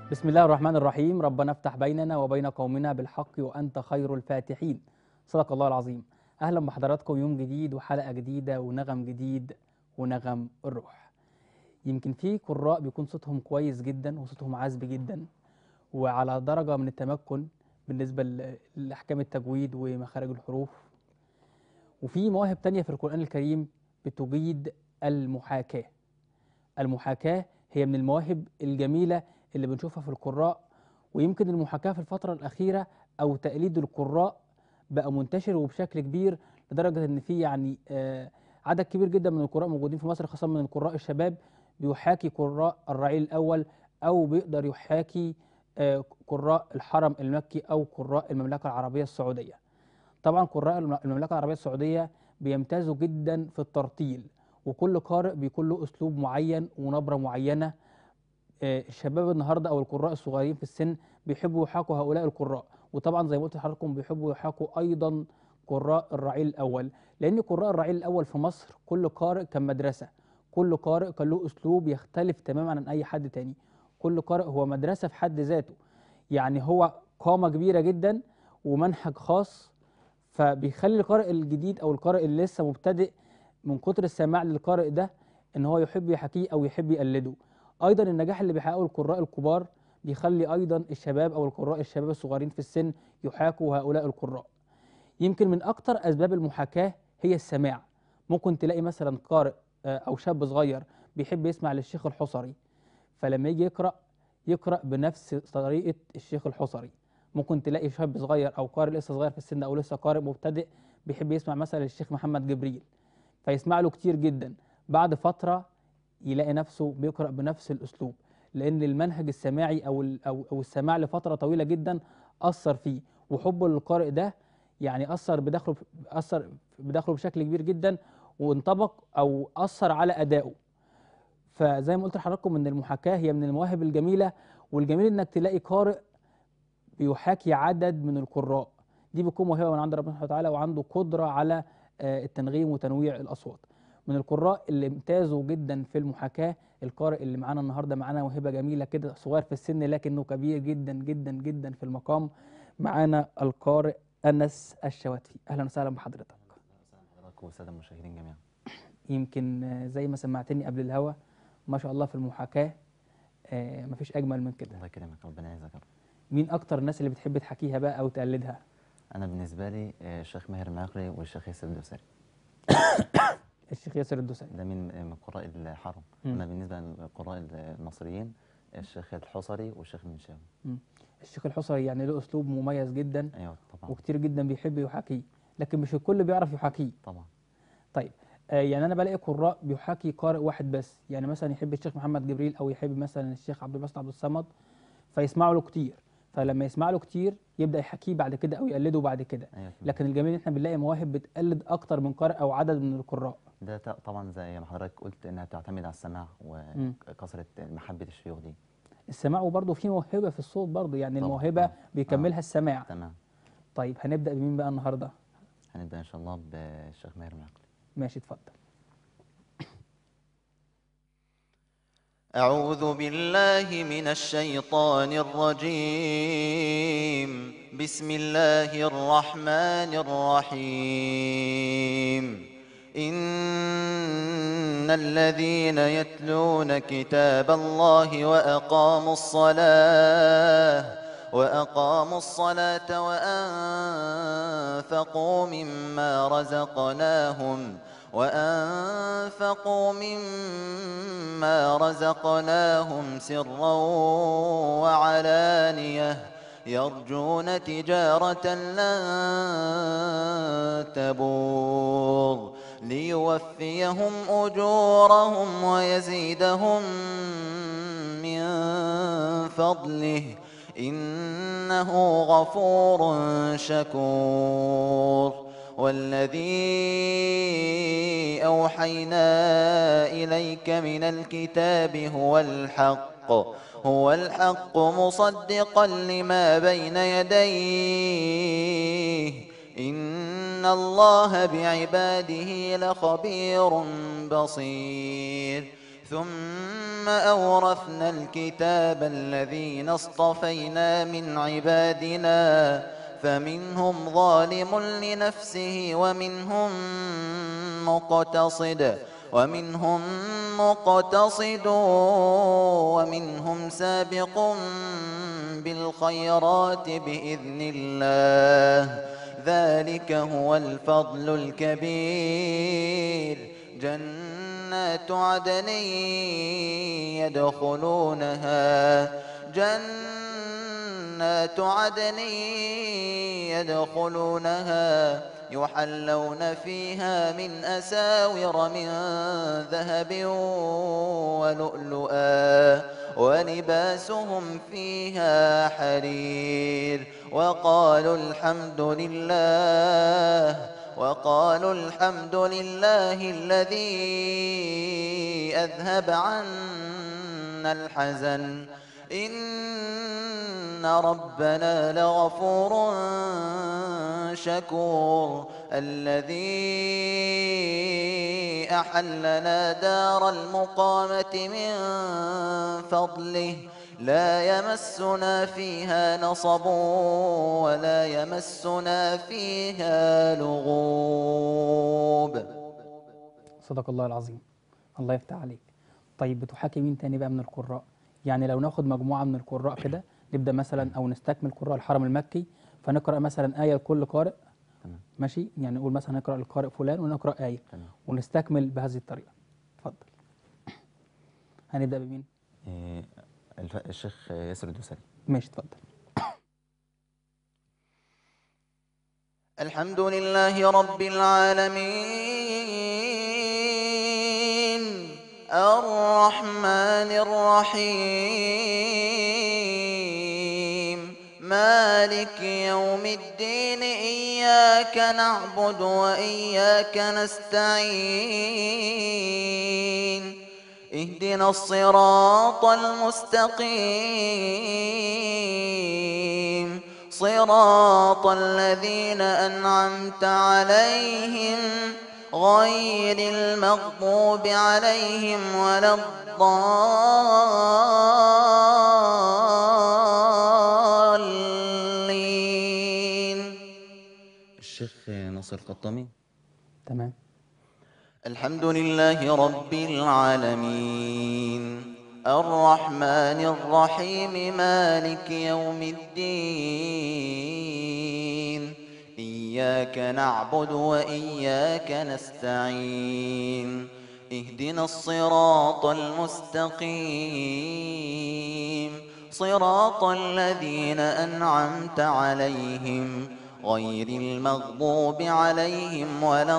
بسم الله الرحمن الرحيم ربنا افتح بيننا وبين قومنا بالحق وأنت خير الفاتحين صدق الله العظيم أهلا بحضراتكم يوم جديد وحلقة جديدة ونغم جديد ونغم الروح يمكن في قراء بيكون صوتهم كويس جدا وصوتهم عذب جدا وعلى درجة من التمكن بالنسبة ل- لأحكام التجويد ومخارج الحروف وفي مواهب تانية في القرآن الكريم بتجيد المحاكاة المحاكاة هي من المواهب الجميلة اللي بنشوفها في القراء ويمكن المحاكاة في الفترة الأخيرة أو تقليد القراء بقى منتشر وبشكل كبير لدرجة إن في يعني آه، عدد كبير جدا من القراء موجودين في مصر خاصة من القراء الشباب بيحاكي قراء الرعيل الأول أو بيقدر يحاكي آه، قراء الحرم المكي أو قراء المملكة العربية السعودية طبعا قراء الم- المملكة العربية السعودية بيمتازوا جدا في الترتيل وكل قارئ بيكون له أسلوب معين ونبرة معينة آه، الشباب النهارده او القراء الصغيرين في السن بيحبوا يحاكوا هؤلاء القراء وطبعا زي ما قلت لحضراتكم بيحبوا يحاكوا ايضا قراء الرعيل الاول لان قراء الرعيل الاول في مصر كل قارئ كان مدرسه كل قارئ كان له اسلوب يختلف تماما عن اي حد تاني كل قارئ هو مدرسه في حد ذاته يعني هو قامه كبيره جدا ومنهج خاص فبيخلي القارئ الجديد او القارئ اللي لسه مبتدئ من كتر السماع للقارئ ده ان هو يحب يحكيه او يحب يقلده ايضا النجاح اللي بيحققه القراء الكبار بيخلي ايضا الشباب او القراء الشباب الصغيرين في السن يحاكوا هؤلاء القراء يمكن من اكتر اسباب المحاكاه هي السماع ممكن تلاقي مثلا قارئ آه، او شاب صغير بيحب يسمع للشيخ الحصري فلما يجي يقرا يقرا بنفس طريقه الشيخ الحصري ممكن تلاقي شاب صغير او قارئ لسه صغير في السن او لسه قارئ مبتدئ بيحب يسمع مثلا للشيخ محمد جبريل فيسمع له كتير جدا بعد فتره يلاقي نفسه بيقرأ بنفس الأسلوب لأن المنهج السماعي أو ال- أو أو السماع لفترة طويلة جدا أثر فيه وحبه للقارئ ده يعني أثر بداخله أثر بداخله بشكل كبير جدا وانطبق أو أثر على أدائه فزي ما قلت لحضراتكم إن المحاكاة هي من المواهب الجميلة والجميل إنك تلاقي قارئ بيحاكي عدد من القراء دي بتكون موهبة من عند ربنا سبحانه وتعالى وعنده قدرة على آه، التنغيم وتنويع الأصوات من القراء اللي امتازوا جدا في المحاكاة القارئ اللي معانا النهارده معانا موهبة جميلة كده صغير في السن لكنه كبير جدا جدا جدا في المقام معانا القارئ أنس الشواتفي أهلا وسهلا بحضرتك حضرتك والساده المشاهدين جميعا يمكن آه، زي ما سمعتني قبل الهوا ما شاء الله في المحاكاة آه، مفيش أجمل من كده الله يكرمك ربنا يعزك يا رب. مين أكتر الناس اللي بتحب تحكيها بقى أو تقلدها انا بالنسبه لي آه، الشيخ ماهر المعقري والشيخ ياسر الدوسري الشيخ ياسر الدوسري ده من آه، من قراء الحرم مم. اما بالنسبه للقراء المصريين الشيخ الحصري والشيخ المنشاوي مم. الشيخ الحصري يعني له أسلوب مميز جدا ايوه طبعا وكتير جدا بيحب يحاكيه لكن مش الكل بيعرف يحاكيه طبعا طيب آه يعني انا بلاقي قراء بيحاكي قارئ واحد بس يعني مثلا يحب الشيخ محمد جبريل او يحب مثلا الشيخ عبد الباسط عبد الصمد فيسمعوا له كتير فلما يسمع له كتير يبدا يحكيه بعد كده او يقلده بعد كده ايوه تمام. لكن الجميل ان احنا بنلاقي مواهب بتقلد اكتر من قارئ او عدد من القراء ده ت- طبعا زي ما حضرتك قلت انها بتعتمد على السماع مم. وكثره محبه الشيوخ دي السماع وبرضه في موهبه في الصوت برضه يعني طبعاً، الموهبه آه. بيكملها السماع تمام طيب هنبدا بمين بقى النهارده هنبدا ان شاء الله بالشيخ ماهر المعقري ماشي اتفضل أعوذ بالله من الشيطان الرجيم بسم الله الرحمن الرحيم إن الذين يتلون كتاب الله وأقاموا الصلاة وأقاموا الصلاة وأنفقوا مما رزقناهم وأنفقوا مما رزقناهم سرا وعلانية يرجون تجارة لن تبور ليوفيهم أجورهم ويزيدهم من فضله إنه غفور شكور والذي أوحينا إليك من الكتاب هو الحق هو الحق مصدقا لما بين يديه إن الله بعباده لخبير بصير ثم أورثنا الكتاب الذين اصطفينا من عبادنا فمنهم ظالم لنفسه ومنهم مقتصد ومنهم مقتصد ومنهم سابق بالخيرات بإذن الله ذلك هو الفضل الكبير جنات عدن يدخلونها جنات عدن يدخلونها يحلون فيها من أساور من ذهب ولؤلؤا ولباسهم فيها حرير وقالوا الحمد لله وقالوا الحمد لله الذي أذهب عنا الحزن إن ربنا لغفور شكور الذي أحلنا دار المقامة من فضله لا يمسنا فيها نصب ولا يمسنا فيها لغوب صدق الله العظيم الله يفتح عليك طيب بتحاكي مين تاني بقى من القراء يعني لو ناخد مجموعة من القراء كده نبدأ مثلا أو نستكمل قراء الحرم المكي فنقرأ مثلا آية لكل قارئ تمام. ماشي يعني نقول مثلا نقرأ القارئ فلان ونقرأ آية تمام. ونستكمل بهذه الطريقة اتفضل هنبدأ بمين؟ إيه، الف- الشيخ ياسر الدوسري ماشي اتفضل الحمد لله رب العالمين الرحمن الرحيم مالك يوم الدين إياك نعبد وإياك نستعين اهدنا الصراط المستقيم صراط الذين أنعمت عليهم غير المغضوب عليهم ولا الضالين الشيخ ناصر القطامي تمام الحمد لله رب العالمين الرحمن الرحيم مالك يوم الدين إياك نعبد وإياك نستعين اهدنا الصراط المستقيم صراط الذين أنعمت عليهم غير المغضوب عليهم ولا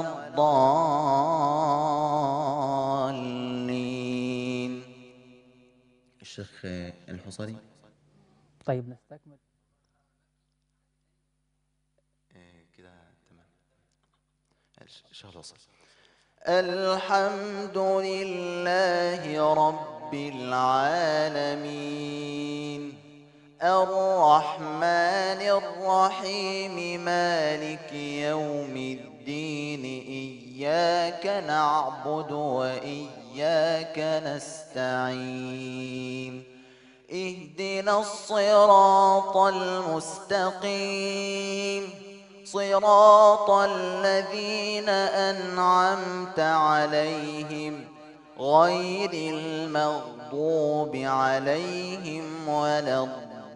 الضالين الشيخ الحصري طيب نستكمل كده تمام الشيخ الحصري الحمد لله رب العالمين الرحمن الرحيم مالك يوم الدين إياك نعبد وإياك نستعين اهدنا الصراط المستقيم صراط الذين أنعمت عليهم غير المغضوب عليهم ولا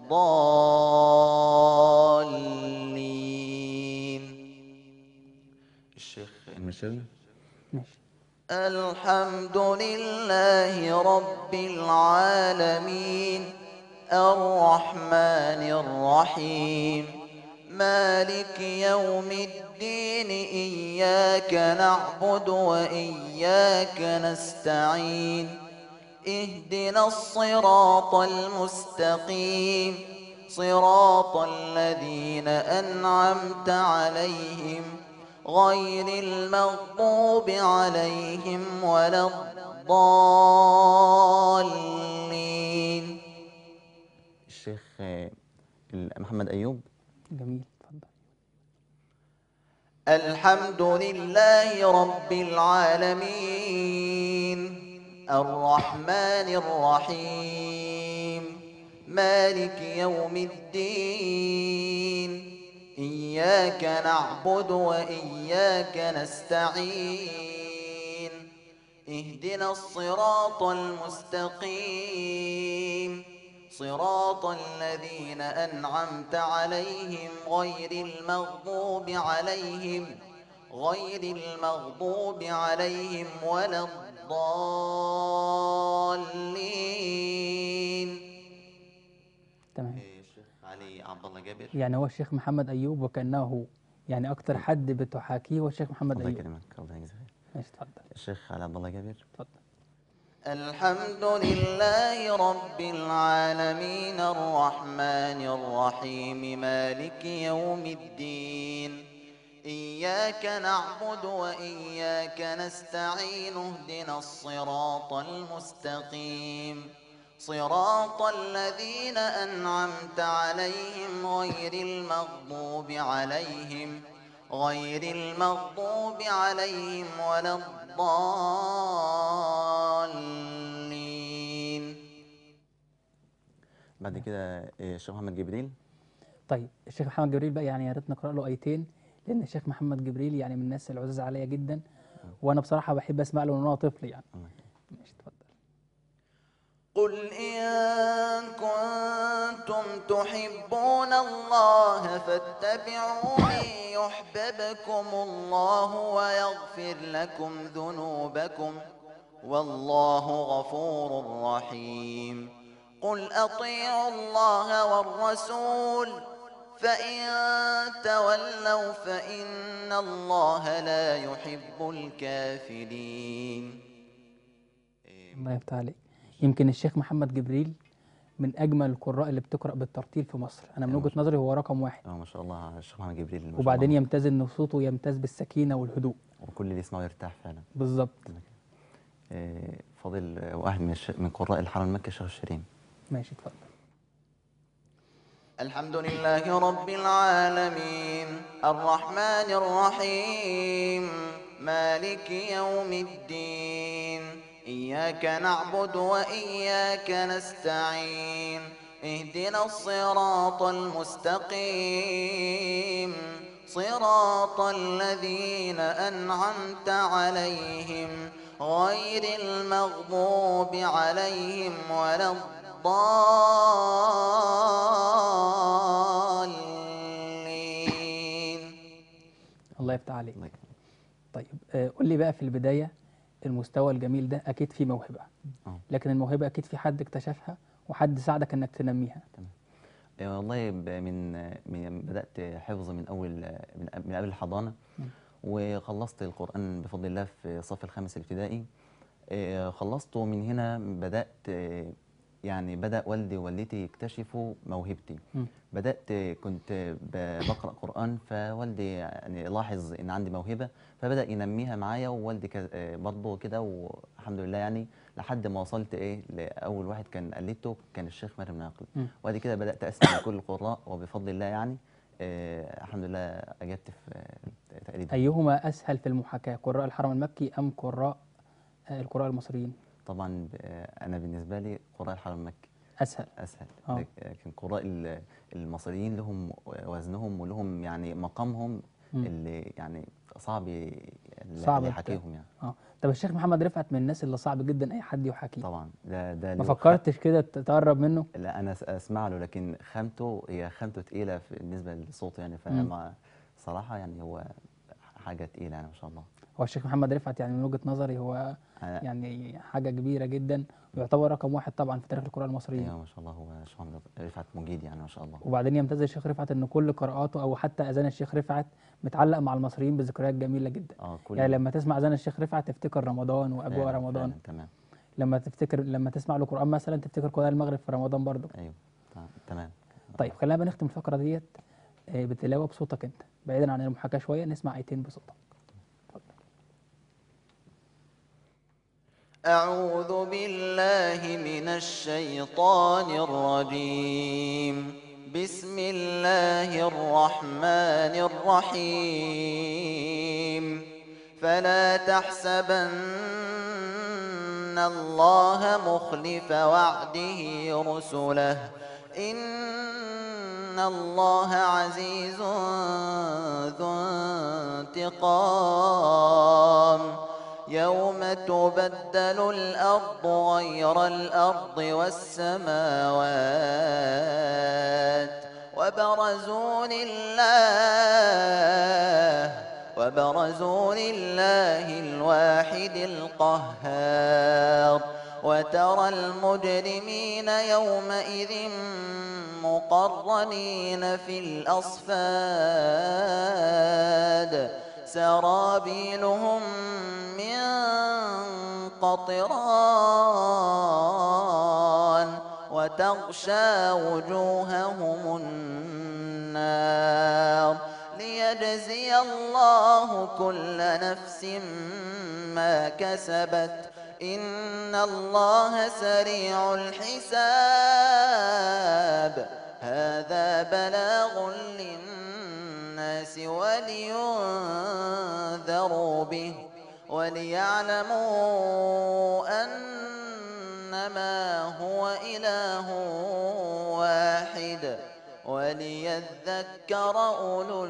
الضالين الشيخ المشاوي ماشي الحمد لله رب العالمين الرحمن الرحيم مالك يوم الدين إياك نعبد وإياك نستعين اهدنا الصراط المستقيم صراط الذين أنعمت عليهم غير المغضوب عليهم ولا الضالين الشيخ محمد أيوب جميل اتفضل الحمد لله رب العالمين الرحمن الرحيم مالك يوم الدين إياك نعبد وإياك نستعين اهدنا الصراط المستقيم صراط الذين أنعمت عليهم غير المغضوب عليهم غير المغضوب عليهم ولا الضالين تمام الشيخ علي عبد الله جابر يعني هو الشيخ محمد أيوب وكأنه يعني أكتر حد بتحاكيه هو الشيخ محمد الله أيوب يكرمك الله يجزاك خير. ماشي اتفضل الشيخ علي عبد الله جابر اتفضل الحمد لله رب العالمين الرحمن الرحيم مالك يوم الدين إياك نعبد وإياك نستعين اهدنا الصراط المستقيم صراط الذين أنعمت عليهم غير المغضوب عليهم غير المغضوب عليهم ولا الضالين بعد كده إيه، الشيخ محمد جبريل طيب الشيخ محمد جبريل بقى يعني يا ريت نقرأ له آيتين لأن الشيخ محمد جبريل يعني من الناس العزاز عليا جدا وأنا بصراحة بحب أسمع له من هو طفل يعني الله يكرمك. ماشي اتفضل قل إن كنتم تحبون الله فاتبعوني يحببكم الله ويغفر لكم ذنوبكم والله غفور رحيم قل أطيعوا الله والرسول فإن تولوا فإن الله لا يحب الكافرين الله يفتح عليك يمكن الشيخ محمد جبريل من أجمل القراء اللي بتقرأ بالترتيل في مصر أنا من يا وجهة نظري هو رقم واحد اه ما شاء الله الشيخ محمد جبريل ما شاء وبعدين الله. يمتاز إن صوته يمتاز بالسكينة والهدوء وكل اللي يسمعه يرتاح فعلا بالظبط إيه، فاضل آه، واحد من الش... من قراء الحرم المكي الشيخ الشريم ماشي اتفضل الحمد لله رب العالمين الرحمن الرحيم مالك يوم الدين إياك نعبد وإياك نستعين اهدنا الصراط المستقيم صراط الذين أنعمت عليهم غير المغضوب عليهم ولا الضالين الله يفتح عليك الله يكرمك. طيب آه، قول لي بقى في البداية المستوى الجميل ده أكيد فيه موهبة اه لكن الموهبة أكيد في حد اكتشفها وحد ساعدك إنك تنميها إيه، والله ب- من من بدأت حفظ من أول من قبل- من قبل الحضانة وخلصت القرآن بفضل الله في الصف الخامس الابتدائي إيه، خلصته من هنا بدأت إيه، يعني بدأ والدي ووالدتي يكتشفوا موهبتي مم. بدأت كنت ب- بقرأ قرآن فوالدي يعني لاحظ إن عندي موهبة فبدأ ينميها معايا ووالدي ك- آه، برضه كده والحمد لله يعني لحد ما وصلت إيه لأول واحد كان قلدته كان الشيخ مريم ناقل مم. وبعد كده بدأت أسمع من كل القراء وبفضل الله يعني آه، الحمد لله أجبت في آه، تقليد أيهما أسهل في المحاكاة قراء الحرم المكي أم قراء آه، القراء المصريين طبعا ب- آه، أنا بالنسبة لي قراء الحرم المكي أسهل اسهل آه. لكن قراء ال- المصريين لهم وزنهم ولهم يعني مقامهم مم. اللي يعني صعب ي- اللي صعب اللي الت- يحاكيهم يعني اه طب الشيخ محمد رفعت من الناس اللي صعب جدا أي حد يحاكيه طبعا ده ده ما له خ- فكرتش كده ت- تقرب منه لا انا أس- اسمع له لكن خامته هي خامته تقيله في- بالنسبه لصوته يعني فما صراحه يعني هو حاجه تقيله يعني ما شاء الله هو الشيخ محمد رفعت يعني من وجهة نظري هو أنا- يعني حاجة كبيرة جدا ويعتبر رقم واحد طبعا في تاريخ القراء المصريين ايوه ما شاء الله هو شيخ محمد رفعت مجيد يعني ما شاء الله وبعدين يمتاز الشيخ رفعت ان كل قراءاته او حتى اذان الشيخ رفعت متعلق مع المصريين بذكريات جميله جدا اه كل يعني لما تسمع اذان الشيخ رفعت تفتكر رمضان واجواء فعلاً- رمضان فعلاً، تمام لما تفتكر لما تسمع له قران مثلا تفتكر قران المغرب في رمضان برضه ايوه تمام- تمام طيب خلينا بقى نختم الفقره ديت آه، بتلاوه بصوتك انت بعيدا عن المحاكاه شويه نسمع ايتين بصوتك اتفضل أعوذ بالله من الشيطان الرجيم بسم الله الرحمن الرحيم فلا تحسبن إن الله مخلف وعده رسله إن الله عزيز ذو انتقام يوم تبدل الأرض غير الأرض والسماوات وبرزوا لله وبرزوا لله الواحد القهار وترى المجرمين يومئذ مقرنين في الأصفاد سرابيلهم من قطران وتغشى وجوههم النار ليجزي الله كل نفس ما كسبت إن الله سريع الحساب هذا بلاغ للناس ولينذروا به وليعلموا أنما هو إله واحد وليذكر أولو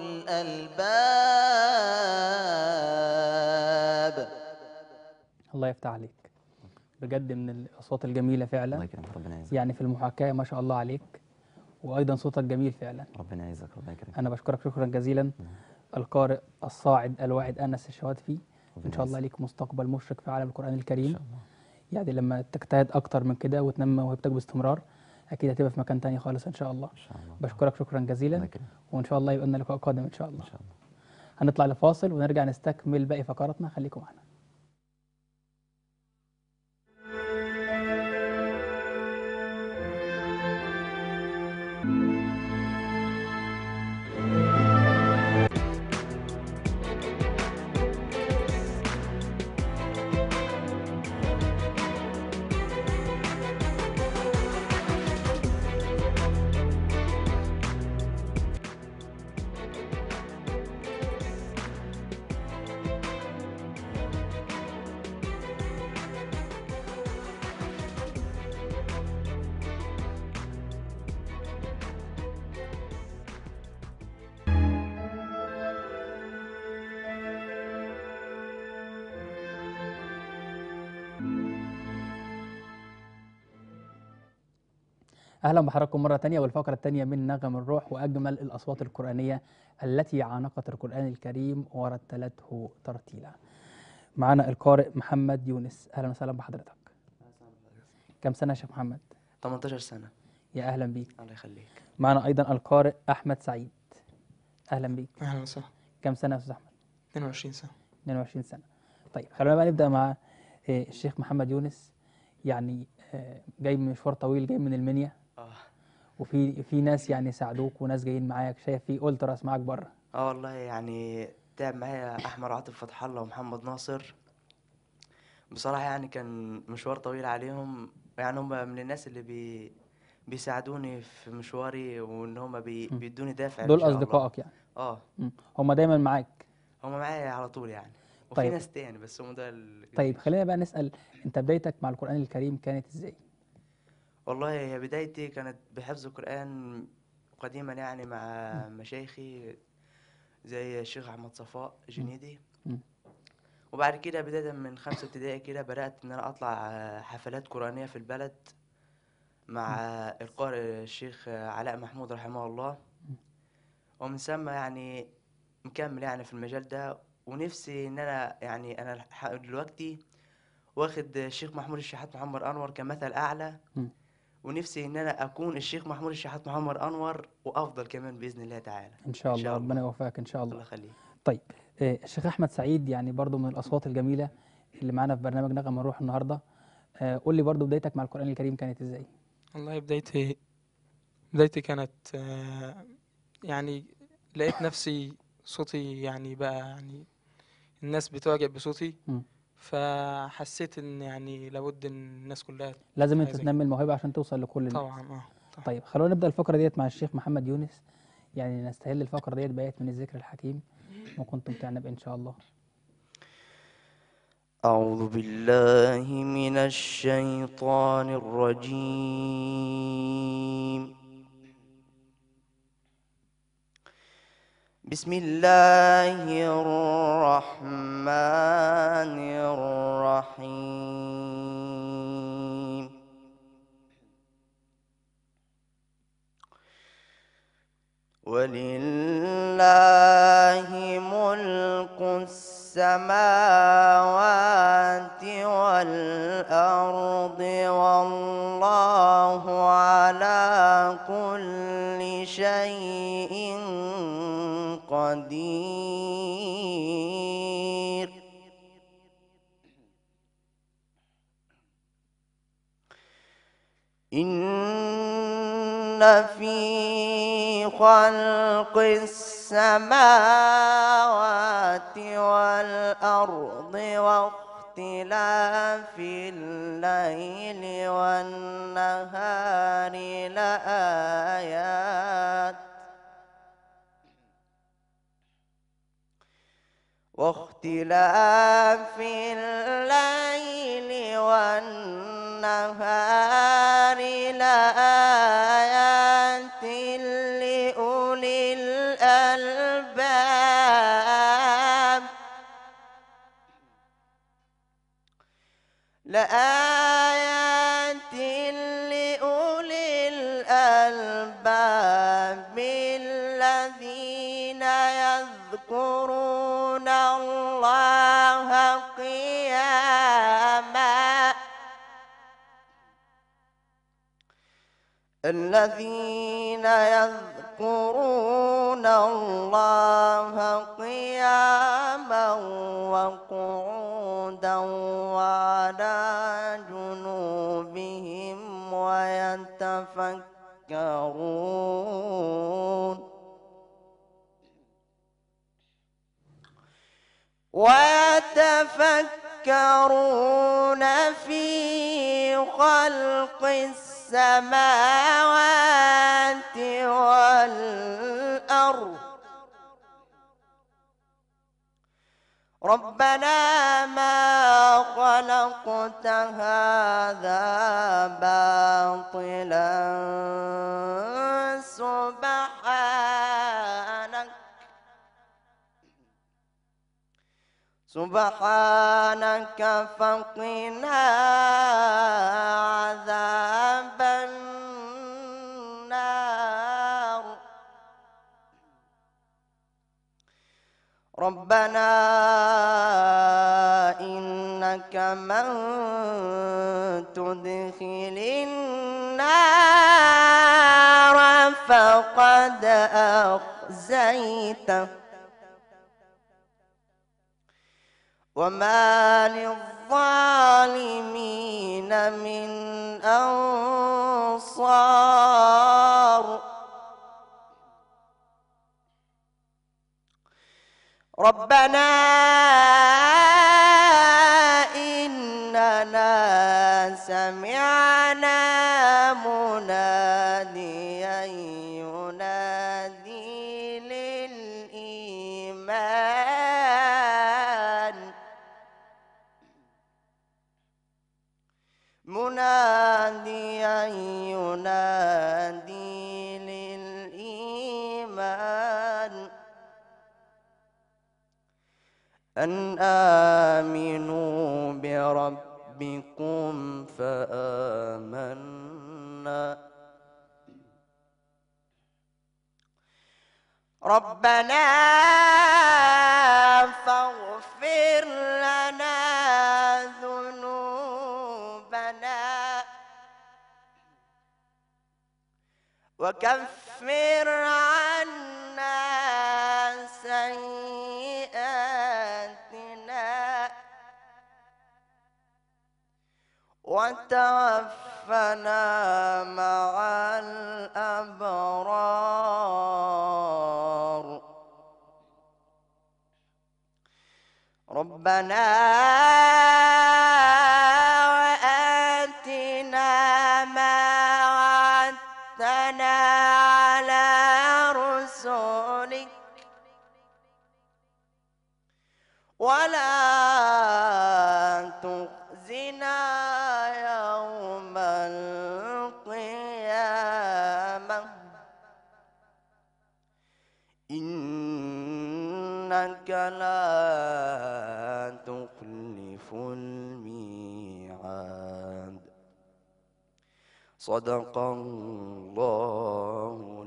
الألباب الله يفتح عليك بجد من الاصوات الجميله الله فعلا يكرمك ربنا يعزك يعني في المحاكاه ما شاء الله عليك وايضا صوتك جميل فعلا ربنا يعزك ربنا يكرمك انا بشكرك شكرا جزيلا القارئ الصاعد الواعد انس الشواتفي ان شاء الله ليك مستقبل مشرق في عالم القران ان الكريم شاء الله يعني لما تجتهد اكتر من كده وتنمي موهبتك باستمرار اكيد هتبقى في مكان تاني خالص ان شاء الله ان شاء الله بشكرك شكرا الله جزيلا يكرمك وان شاء الله يبقى لنا لقاء قادم ان شاء الله ان شاء الله هنطلع لفاصل ونرجع نستكمل باقي فقراتنا خليكم معنا اهلا بحضراتكم مره تانية والفقره الثانيه من نغم الروح واجمل الاصوات القرانيه التي عانقت القران الكريم ورتلته ترتيلا معنا القارئ محمد يونس اهلا وسهلا بحضرتك كم سنه يا شيخ محمد 18 سنة يا اهلا بيك الله يخليك معنا ايضا القارئ احمد سعيد اهلا بيك اهلا وسهلا كم سنه يا استاذ احمد 22 سنة 22 سنه طيب خلونا بقى نبدا مع آه، الشيخ محمد يونس يعني آه، جاي من مشوار طويل جاي من المنيا اه وفي في ناس يعني ساعدوك وناس جايين معاك شايف في التراس معاك بره اه والله يعني تعب معايا احمد عاطف فتح الله ومحمد ناصر بصراحة يعني كان مشوار طويل عليهم يعني هم من الناس اللي بي بيساعدوني في مشواري وان هم بي م. بيدوني دافع إن دول شاء الله. اصدقائك يعني اه مم. هم دايما معاك هم معايا على طول يعني وفي طيب. ناس تاني بس هم دول طيب خلينا بقى نسال انت بدايتك مع القران الكريم كانت ازاي والله هي بدايتي كانت بحفظ القرآن قديما يعني مع مشايخي زي الشيخ أحمد صفاء جنيدي مم. وبعد كده بداية من خمسة ابتدائي كده بدأت إن أنا أطلع آه، حفلات قرآنية في البلد مع القارئ الشيخ علاء محمود رحمه الله ومن ثم يعني مكمل يعني في المجال ده ونفسي إن أنا يعني أنا الح- دلوقتي واخد الشيخ محمود الشحات محمد أنور كمثل أعلى مم. ونفسي ان انا اكون الشيخ محمود الشحات محمد انور وافضل كمان باذن الله تعالى ان شاء إن الله شاء ربنا الله. يوفقك ان شاء الله الله يخليك طيب آه، الشيخ احمد سعيد يعني برضو من الاصوات الجميله اللي معانا في برنامج نغم الروح النهارده آه، قول لي برضو بدايتك مع القران الكريم كانت ازاي والله بدايتي بدايتي كانت آه، يعني لقيت نفسي صوتي يعني بقى يعني الناس بتعجب بصوتي مم. فحسيت ان يعني لابد ان الناس كلها لازم انت عايزك. تنمي الموهبه عشان توصل لكل الناس طبعا اه طبعا. طيب خلونا نبدا الفقره ديت مع الشيخ محمد يونس يعني نستهل الفقره ديت بآية من الذكر الحكيم وكنتم تعنب ان شاء الله أعوذ بالله من الشيطان الرجيم بسم الله الرحمن الرحيم ولله ملك السماوات والأرض والله على كل شيء قدير إن في خلق السماوات والأرض واختلاف الليل والنهار لآيات واختلاف الليل والنهار لآيات لأولي الألباب لآيات لأولي الألباب الذين يذكرون الله قياما الذين يذكرون الله قياما وقعودا وعلى جنوبهم ويتفكرون ويتفكرون في خلق السماوات والأرض ربنا ما خلقت هذا باطلا سبحانك سبحانك فقنا عذاب النار ربنا إنك من تدخل النار فقد أخزيته وما للظالمين من أنصار ربنا إننا سمعنا مناديا ينادي للإيمان مناديا ينادي للإيمان أن آمنوا بربكم فآمنا ربنا فاغفر لنا ذنوبنا وكفر عنا سيئاتنا وتوفنا مع الأبرار ربنا وآتنا ما وعدتنا على رسلك ولا إنك لا تخلف الميعاد صدق الله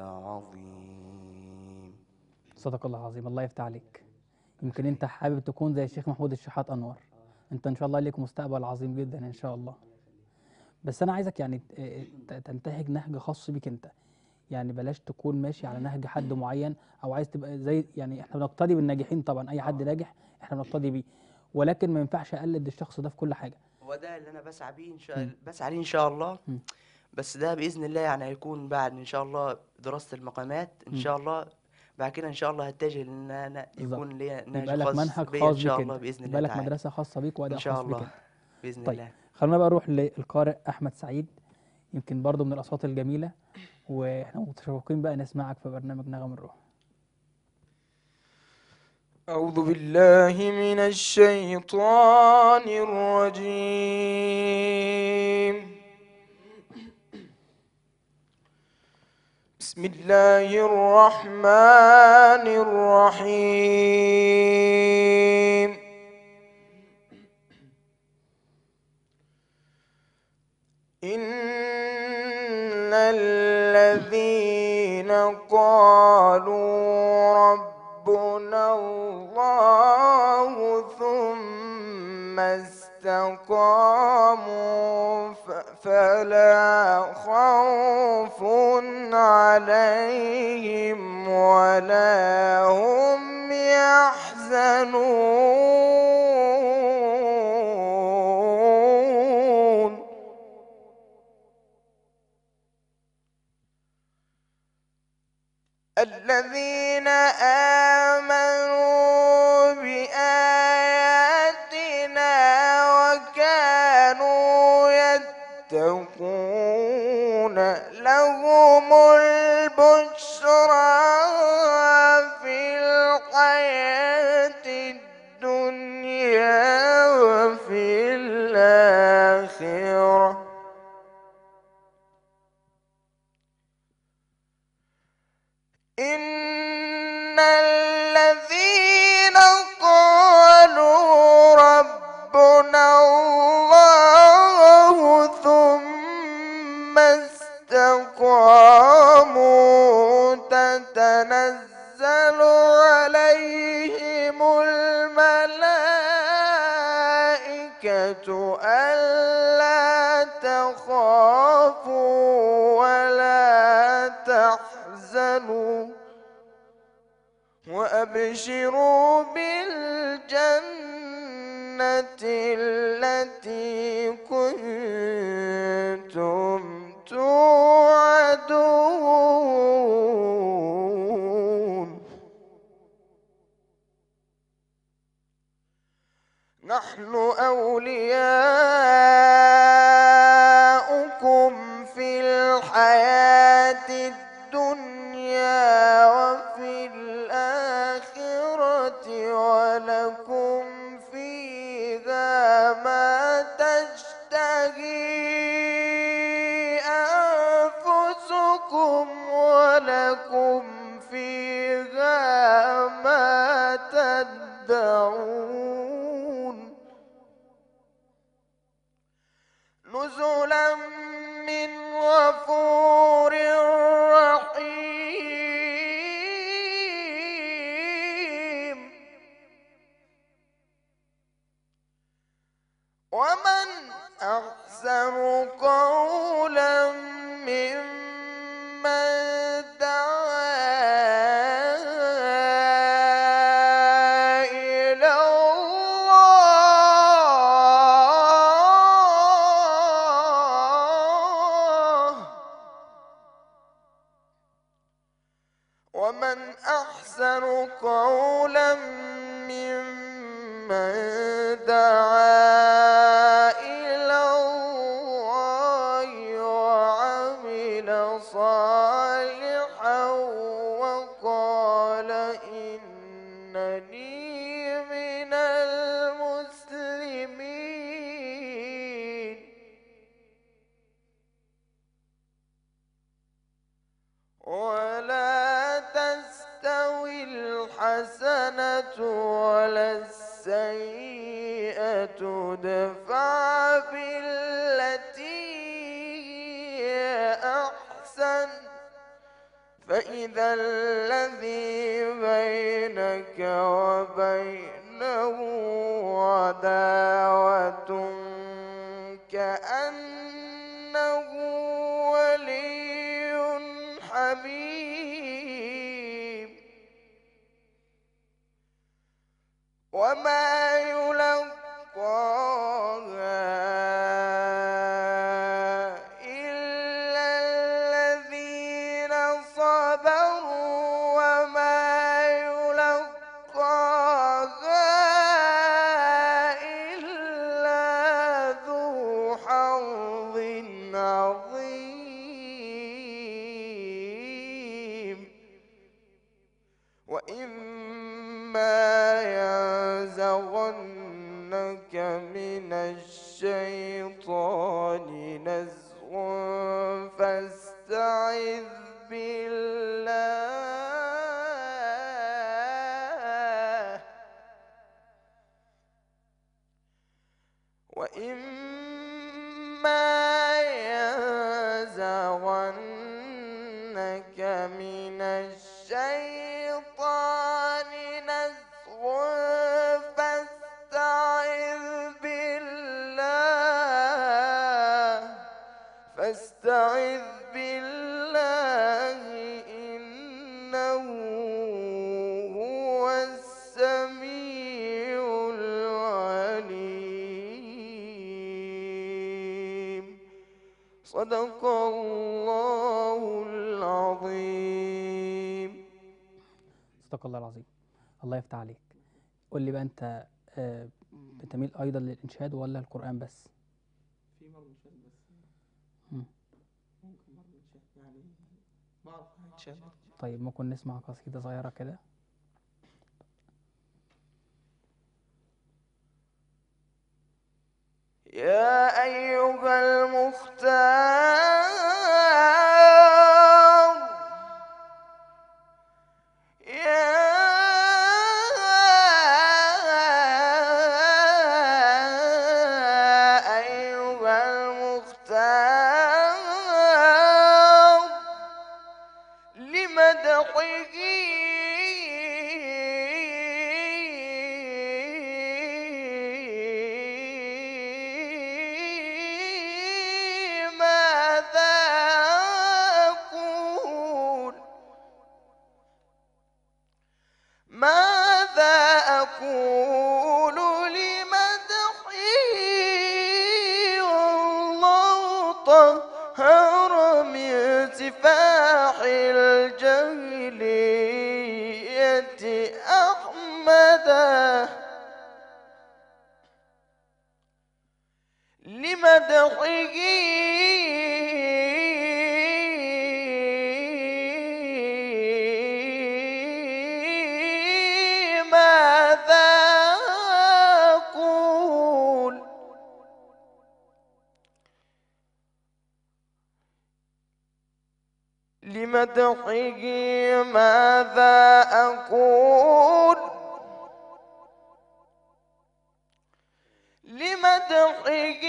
العظيم صدق الله العظيم الله يفتح عليك يمكن انت حابب تكون زي الشيخ محمود الشحات انور انت ان شاء الله ليك مستقبل عظيم جدا ان شاء الله بس انا عايزك يعني ت- ت- تنتهج نهج خاص بيك انت يعني بلاش تكون ماشي على نهج حد معين او عايز تبقى زي يعني احنا بنقتدي بالناجحين طبعا اي حد ناجح احنا بنقتدي بيه ولكن ما ينفعش اقلد الشخص ده في كل حاجه هو ده اللي انا بسعى بيه ان شاء بسعى عليه ان شاء الله مم. بس ده باذن الله يعني هيكون بعد ان شاء الله دراسه المقامات ان مم. شاء الله بعد كده ان شاء الله هتجه لان انا بالظبط. يكون ليا يبقى نهج لك خاص منهج بيا خاص ان شاء بيك الله انت باذن يبقى الله لك تعالى مدرسه خاصه بيك واداء ان شاء خاص بيك الله انت باذن طيب. الله خلونا بقى نروح للقارئ احمد سعيد يمكن برضه من الاصوات الجميله واحنا متشوقين بقى نسمعك في برنامج نغم الروح أعوذ بالله من الشيطان الرجيم بسم الله الرحمن الرحيم إن الذين قالوا ربنا الله ثم استقاموا ف- فلا خوف عليهم ولا هم يحزنون الذين آمنوا بآياتنا وكانوا يتقون لهم البشرى في الحياة الدنيا وفي الآخرة إن الذين قالوا ربنا الله ثم استقاموا تتنزل عليهم الملائكة ألا تخافوا ولا تحزنوا وأبشروا بالجنة التي كنتم توعدون نحن أولياؤكم في الحياة الدنيا وفي الآخرة ولكم فيها ما تشتهي أنفسكم ولكم فيها ما تدعون نزلا من غفور رحيم ومن أحسن قولا ممن دعا إلى الله ومن أحسن قولا ممن دعا إلى الله وعمل صالحا وقال إنني من المسلمين ولا تستوي الحسنة ولا السيئة دفع بالتي هي أحسن فإذا الذي بينك وبينه عداوة كأنه ولي حميم وما يلقاها إلا الذين صبروا وما يلقاها إلا ذو حظ عظيم وإما ينزغنك من الشيطان نزغ فاستعذ بالله وإما ينزغنك من الشيطان نزغ فاستعذ بالله فاستعذ بالله إنه هو السميع العليم صدق الله العظيم صدق الله العظيم الله يفتح عليك قول لي بقى انت آه، بتميل ايضا للانشاد ولا القران بس في برضه انشاد بس مم. ممكن برضه انشاد يعني بعرف انشاد طيب ممكن نسمع قصيده صغيره كده يا أيها المختار يا أيها المختار لمدحه ماذا أقول ماذا أقول لمدحه والله طهر من سفاح الجاهلية أحمدا لمدحه ماذا أقول لمدحه ماذا أقول لمدحه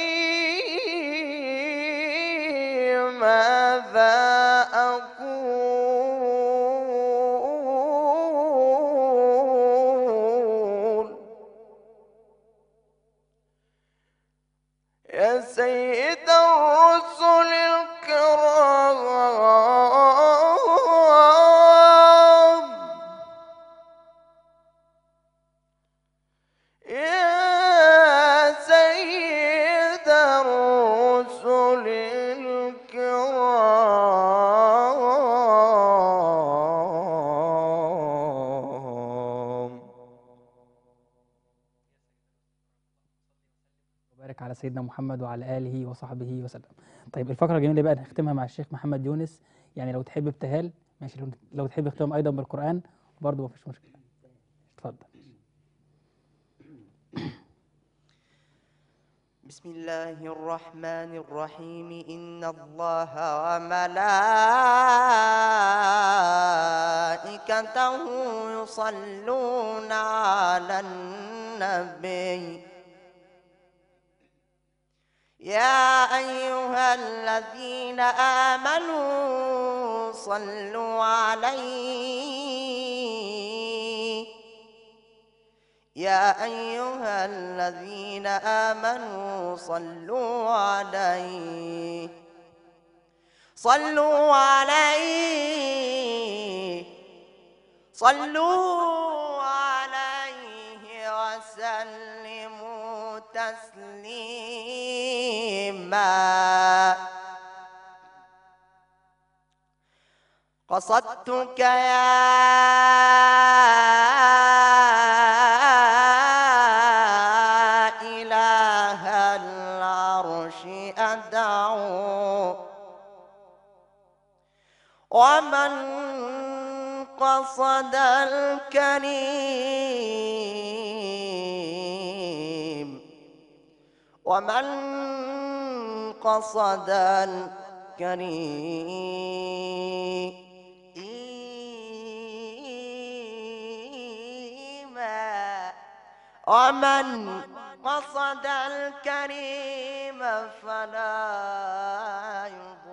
ماذا أقول يا سيد الرسل الكرام يا سيد الرسل الكرام وبارك على سيدنا محمد وعلى اله وصحبه وسلم طيب الفقره الجميله بقى نختمها مع الشيخ محمد يونس يعني لو تحب ابتهال ماشي لو, لو تحب اختم ايضا بالقران برضه مفيش مشكله اتفضل بسم الله الرحمن الرحيم إن الله وملائكته وملائكته يصلون على النبي يا أيها الذين آمنوا صلوا عليه يا أيها الذين آمنوا صلوا عليه صلوا عليه صلوا عليه وسلموا تسليما قصدتك يا إله العرش أدعو ومن قصد الكريم ومن قصد الكريم ومن قصد الكريم فلا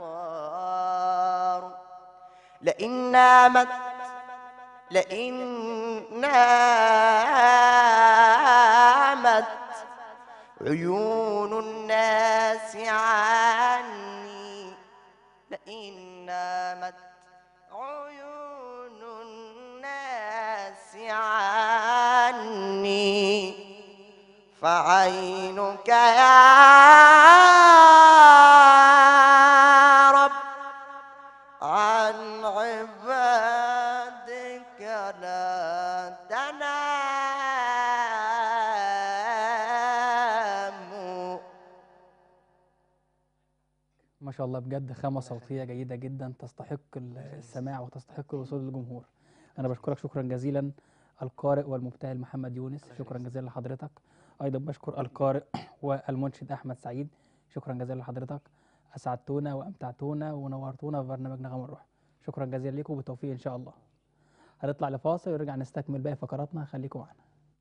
يضار لئن نامت لئن نامت عيون الناس عني لئن نامت عيون الناس عني فعينك يا رب عن عبادك لا تنام ما شاء الله بجد خامة صوتية جيدة جدا تستحق السماع وتستحق الوصول للجمهور أنا بشكرك شكرا جزيلا القارئ والمبتهل محمد يونس شكرا جزيلا لحضرتك أيضا بشكر القارئ والمنشد أحمد سعيد شكرا جزيلا لحضرتك أسعدتونا وأمتعتونا ونورتونا في برنامج نغم الروح شكرا جزيلا لكم وبالتوفيق إن شاء الله هنطلع لفاصل ونرجع نستكمل باقي فقراتنا خليكم معنا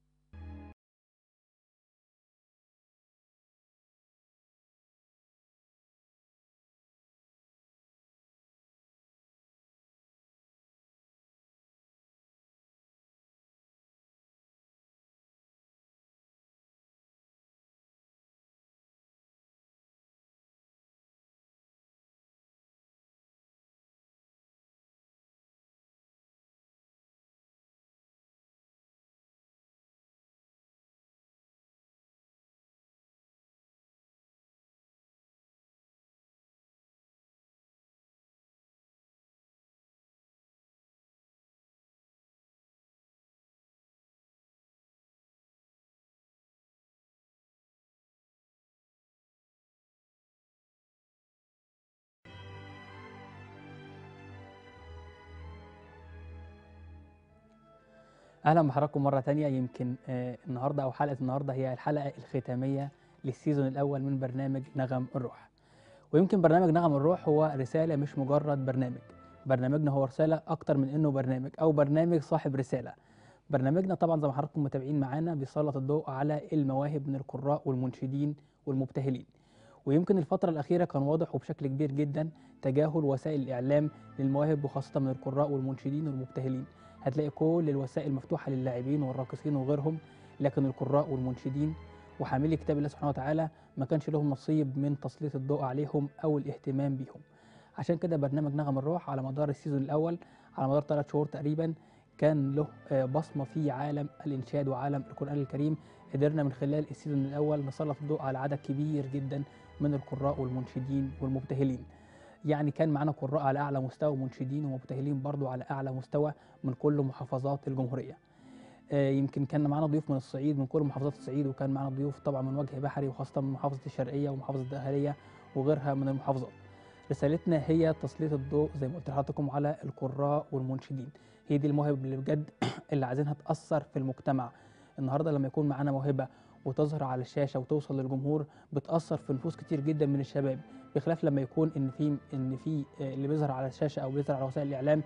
اهلا بحضراتكم مره تانية يمكن آه، النهارده او حلقه النهارده هي الحلقه الختاميه للسيزون الاول من برنامج نغم الروح ويمكن برنامج نغم الروح هو رساله مش مجرد برنامج برنامجنا هو رساله اكتر من انه برنامج او برنامج صاحب رساله برنامجنا طبعا زي ما حضراتكم متابعين معانا بيسلط الضوء على المواهب من القراء والمنشدين والمبتهلين ويمكن الفترة الأخيرة كان واضح وبشكل كبير جدا تجاهل وسائل الإعلام للمواهب وخاصة من القراء والمنشدين والمبتهلين هتلاقي كل الوسائل مفتوحة للاعبين والراقصين وغيرهم لكن القراء والمنشدين وحاملي كتاب الله سبحانه وتعالى ما كانش لهم نصيب من تسليط الضوء عليهم أو الاهتمام بيهم عشان كده برنامج نغم الروح على مدار السيزون الأول على مدار ثلاث شهور تقريبا كان له آه، بصمة في عالم الإنشاد وعالم القرآن الكريم قدرنا من خلال السيزون الأول نسلط الضوء على عدد كبير جدا من القراء والمنشدين والمبتهلين يعني كان معانا قراء على أعلى مستوى ومنشدين ومبتهلين برضو على أعلى مستوى من كل محافظات الجمهورية آه، يمكن كان معانا ضيوف من الصعيد من كل محافظات الصعيد وكان معانا ضيوف طبعا من وجه بحري وخاصة من محافظة الشرقية ومحافظة الدقهلية وغيرها من المحافظات رسالتنا هي تسليط الضوء زي ما قلت لحضراتكم على القراء والمنشدين هي دي المواهب اللي بجد اللي عايزينها تأثر في المجتمع النهارده لما يكون معانا موهبة وتظهر على الشاشة وتوصل للجمهور بتأثر في نفوس كتير جدا من الشباب بخلاف لما يكون ان في ان في آه، اللي بيظهر على الشاشة او بيظهر على وسائل الإعلام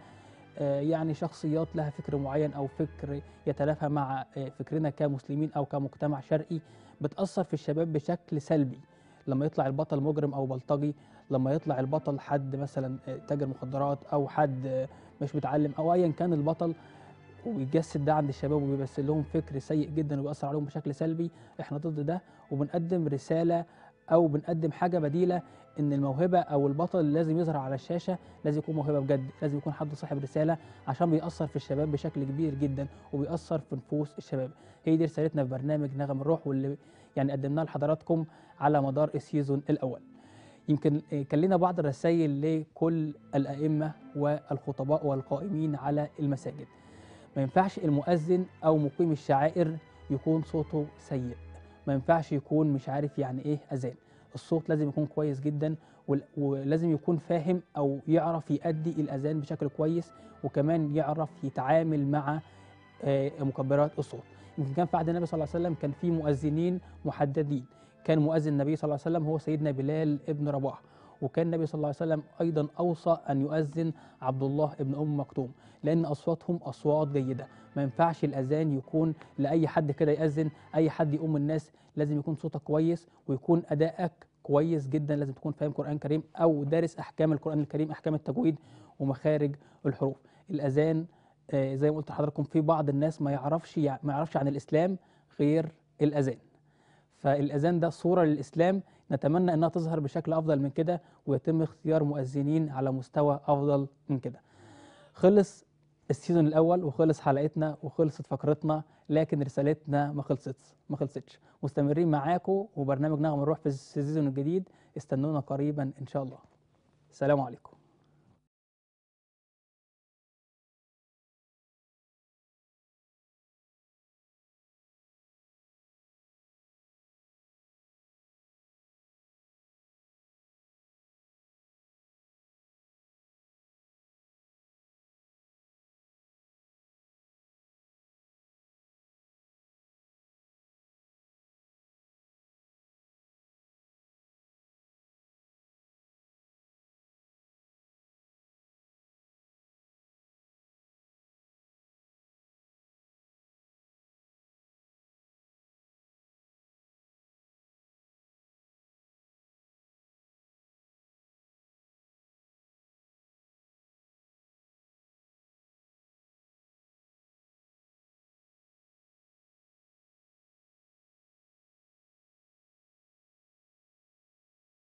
آه، يعني شخصيات لها فكر معين او فكر يتلافى مع آه، فكرنا كمسلمين او كمجتمع شرقي بتاثر في الشباب بشكل سلبي لما يطلع البطل مجرم او بلطجي لما يطلع البطل حد مثلا آه، تاجر مخدرات او حد آه، مش متعلم او ايا كان البطل ويجسد ده عند الشباب وبيمثل لهم فكر سيء جدا وبيأثر عليهم بشكل سلبي احنا ضد ده وبنقدم رساله او بنقدم حاجه بديله ان الموهبه او البطل اللي لازم يظهر على الشاشه لازم يكون موهبه بجد لازم يكون حد صاحب رساله عشان بيأثر في الشباب بشكل كبير جدا وبيأثر في نفوس الشباب هي دي رسالتنا في برنامج نغم الروح واللي يعني قدمناه لحضراتكم على مدار السيزون الاول يمكن آه، كان لنا بعض الرسائل لكل الائمه والخطباء والقائمين على المساجد ما ينفعش المؤذن او مقيم الشعائر يكون صوته سيء ما ينفعش يكون مش عارف يعني ايه اذان الصوت لازم يكون كويس جدا وال- ولازم يكون فاهم او يعرف يؤدي الاذان بشكل كويس وكمان يعرف يتعامل مع آه، مكبرات الصوت يمكن كان في عهد النبي صلى الله عليه وسلم كان في مؤذنين محددين كان مؤذن النبي صلى الله عليه وسلم هو سيدنا بلال ابن رباح وكان النبي صلى الله عليه وسلم ايضا اوصى ان يؤذن عبد الله ابن ام مكتوم لان اصواتهم اصوات جيده ما ينفعش الاذان يكون لاي حد كده ياذن اي حد يقوم الناس لازم يكون صوتك كويس ويكون ادائك كويس جدا لازم تكون فاهم قران كريم او دارس احكام القران الكريم احكام التجويد ومخارج الحروف الاذان آه، زي ما قلت لحضراتكم في بعض الناس ما يعرفش يع- ما يعرفش عن الاسلام غير الاذان فالاذان ده صوره للاسلام نتمنى انها تظهر بشكل افضل من كده ويتم اختيار مؤذنين على مستوى افضل من كده خلص السيزون الاول وخلص حلقتنا وخلصت فقرتنا لكن رسالتنا ما خلصتش ما خلصتش مستمرين معاكم وبرنامج نغم الروح في السيزون الجديد استنونا قريبا ان شاء الله السلام عليكم